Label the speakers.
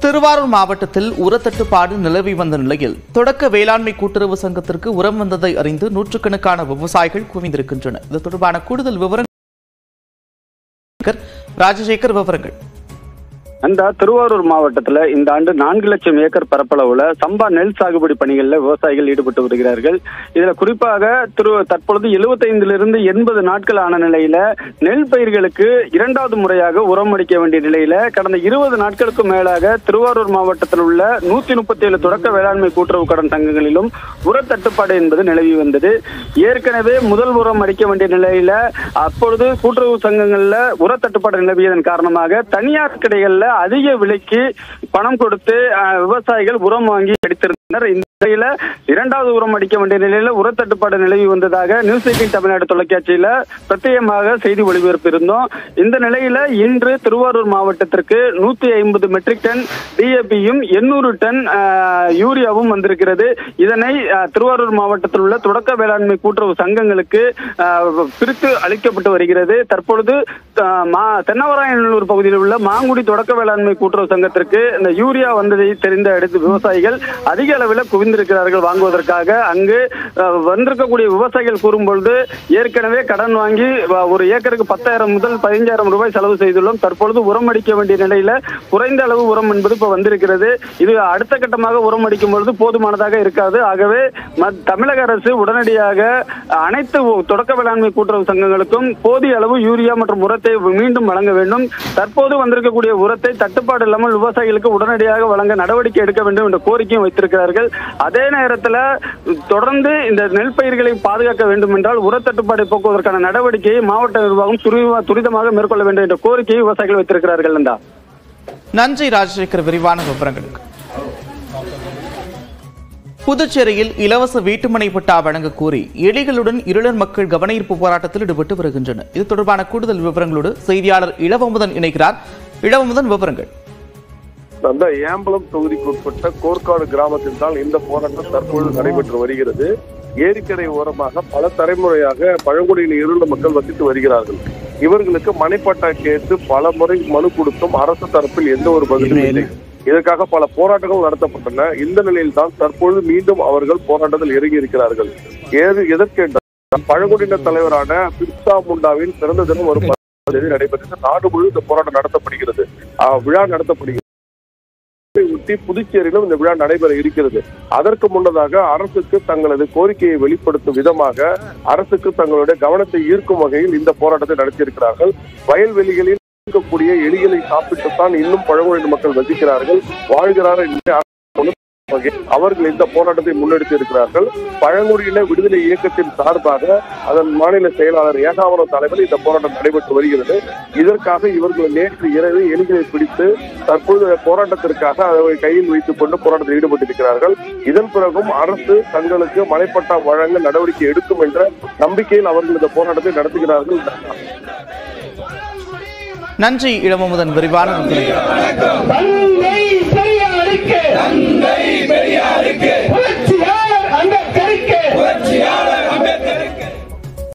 Speaker 1: திருவாரூர் மாவட்டத்தில் உரத்தட்டுப்பாடு நிலவி வந்த நிலையில் தொடக்க வேளாண்மை கூட்டுறவு சங்கத்திற்கு உரம் வந்ததை அறிந்து நூற்றுக்கணக்கான விவசாயிகள் குவிந்திருக்கின்றனர் இது தொடர்பான கூடுதல் விவரங்கள் ராஜசேகர் விவரங்கள்
Speaker 2: அந்த திருவாரூர் மாவட்டத்துல இந்த ஆண்டு நான்கு லட்சம் ஏக்கர் பரப்பளவுல சம்பா நெல் சாகுபடி பணிகளில் விவசாயிகள் ஈடுபட்டு வருகிறார்கள் இதுல குறிப்பாக திரு தற்பொழுது எழுபத்தைந்திலிருந்து எண்பது நாட்கள் ஆன நிலையில நெல் பயிர்களுக்கு இரண்டாவது முறையாக உரம் அளிக்க வேண்டிய நிலையில கடந்த இருபது நாட்களுக்கு மேலாக திருவாரூர் மாவட்டத்தில் உள்ள நூத்தி முப்பத்தி ஏழு தொடக்க வேளாண்மை கூட்டுறவு கடன் சங்கங்களிலும் உர தட்டுப்பாடு என்பது நிலவி வந்தது ஏற்கனவே முதல் உரம் அளிக்க வேண்டிய நிலையில அப்பொழுது கூட்டுறவு சங்கங்கள்ல உர தட்டுப்பாடு நிலவியதன் காரணமாக தனியார் கடைகள்ல அதிக விலைக்கு பணம் கொடுத்து அஹ், விவசாயிகள் உரம் வாங்கி அடித்திருந்தனர் இந்த நிலையில இரண்டாவது உரம் அடிக்க வேண்டிய நிலையில உர தட்டுப்பாடு நிலவி வந்ததாக நியூஸ் எயிட்டின் தமிழ்நாடு தொலைக்காட்சியில பிரத்யேகமாக செய்தி ஒளிபரப்பு இருந்தோம் இந்த நிலையில இன்று திருவாரூர் மாவட்டத்திற்கு நூத்தி ஐம்பது மெட்ரிக் டன் டிஏபியும் எண்ணூறு டன் அஹ், யூரியாவும் வந்திருக்கிறது இதனை அஹ், திருவாரூர் மாவட்டத்தில் உள்ள தொடக்க வேளாண்மை கூட்டுறவு சங்கங்களுக்கு அஹ், பிரித்து அளிக்கப்பட்டு வருகிறது தற்பொழுது அஹ், மா தென்னவராயநல்லூர் பகுதியில் உள்ள மாங்குடி தொடக்க வேளாண்மை கூட்டுறவு சங்கத்திற்கு இந்த யூரியா வந்ததை தெரிந்த அடுத்து விவசாயிகள் அதிக அளவில் குவிந்திருக்கிறார்கள் வாங்குவதற்காக அங்கு அஹ், வந்திருக்கக்கூடிய விவசாயிகள் கூறும்பொழுது ஏற்கனவே கடன் வாங்கி வ- ஒரு ஏக்கருக்கு பத்தாயிரம் முதல் பதினஞ்சாயிரம் ரூபாய் செலவு செய்துள்ளோம் தற்பொழுது உரம் அடிக்க வேண்டிய நிலையில குறைந்த அளவு உரம் என்பது இப்ப வந்திருக்கிறது இது அடுத்த கட்டமாக உரம் அடிக்கும் பொழுது போதுமானதாக இருக்காது ஆகவே மத்- தமிழக அரசு உடனடியாக அனைத்து ஒ- தொடக்க வேளாண்மை கூட்டுறவு சங்கங்களுக்கும் போதிய அளவு யூரியா மற்றும் உரத்தை மீண்டும் வழங்க வேண்டும் தற்போது வந்திருக்கக்கூடிய உரத்தை தட்டுப்பாடு இல்லாமல் விவசாயிகளுக்கு உடனடியாக வழங்க நடவடிக்கை எடுக்க வேண்டும் என்ற கோரிக்கையும் வைத்திருக்கிறார்கள் அதே நேரத்தில் தொடர்ந்து இந்த நெல் பயிர்களை பாதுகாக்க வேண்டும் என்றால் உர தட்டுப்பாடை போக்குவதற்கான நடவடிக்கையை மாவட்ட நிர்வாகம் துரித- துரிதமாக மேற்கொள்ள வேண்டும் என்ற கோரிக்கையை விவசாயிகள் வைத்திருக்கிறார்கள் என்றா
Speaker 1: நன்றி ராஜசேகர் விரிவான விவரங்களுக்கு புதுச்சேரியில் இலவச வீட்டுமனை பட்டா வழங்க கோரி எலிகளுடன் இருளர் மக்கள் கவனஈர்ப்பு போராட்டத்தில் ஈடுபட்டு வருகின்றனர் இது தொடர்பான கூடுதல் விவரங்களோடு செய்தியாளர் இளவமுதன் இணைக்கிறார் இளவமுதன் விவரங்கள்
Speaker 3: அந்த ஏம்பலம் தொகுதிக்கு உட்பட்ட கோர்க்காடு கிராமத்தில் தான் இந்த போராட்டம் தற்பொழுது நடைபெற்று வருகிறது ஏரிக்கரை ஓரமாக பல தலைமுறையாக பழங்குடியின இருந்த மக்கள் வசித்து வருகிறார்கள் இவர்களுக்கு மனைப்பட்டா கேட்டு பல முறை மனு கொடுத்தும் அரசு தரப்பில் எந்த ஒரு பதிலும் இல்லை இதற்காக பல போராட்டங்கள் நடத்தப்பட்டன இந்த நிலையில் தான் தற்பொழுது மீண்டும் அவர்கள் போராட்டத்தில் இறங்கி இருக்கிறார்கள் ஏது எதற்கென்றால் பழங்குடியின தலைவரான பிர்சா முண்டாவின் பிறந்த தினம் வரும் பத்தாம் தேதி நடைபெற்றது நாடு முழு இந்த போராட்டம் நடத்தப்படுகிறது ஆஹ் விழா நடத்தப்படுகிறது இதை ஒட்டி புதுச்சேரியிலும் இந்த விழா நடைபெற இருக்கிறது அதற்கு முன்னதாக அரசுக்கு தங்களது கோரிக்கையை வெளிப்படுத்தும் விதமாக அரசுக்கு தங்களுடைய கவனத்தை ஈர்க்கும் வகையில் இந்த போராட்டத்தை நடத்தியிருக்கிறார்கள் வயல்வெளிகளில் இருக்கக்கூடிய எலிகளை சாப்பிட்டுத்தான் இன்னும் பழங்குடியின மக்கள் வசிக்கிறார்கள் வாழ்கிறார்கள் என்று அரசு உணர்த்தும் வகையில் அவர்கள் இந்த போராட்டத்தை முன்னெடுத்து இருக்கிறார்கள் பழங்குடியின விடுதலை இயக்கத்தின் சார்பாக அதன் மாநில செயலாளர் ஏகாவரம் தலைமையில் இந்த போராட்டம் நடைபெற்று வருகிறது இதற்காக இவர்கள் நேற்று இரவு எலிகளை பிடித்து தற்பொழுது இந்த போராட்டத்திற்காக அதை கையில் வைத்துக் கொண்டு போராட்டத்தில் ஈடுபட்டிருக்கிறார்கள் இதன் பிறகும் அரசு தங்களுக்கு மனைப்பட்டா வழங்க நடவடிக்கை எடுக்கும் என்ற நம்பிக்கையில் அவர்கள் இந்த போராட்டத்தை நடத்துகிறார்கள்
Speaker 1: நன்றி இளவமுதன் விரிவான விவரங்கள்
Speaker 4: தந்தை பெரியாருக்கு தந்தை பெரியாருக்கு புரட்சியாளர் அம்பேத்கருக்கு புரட்சியாளர்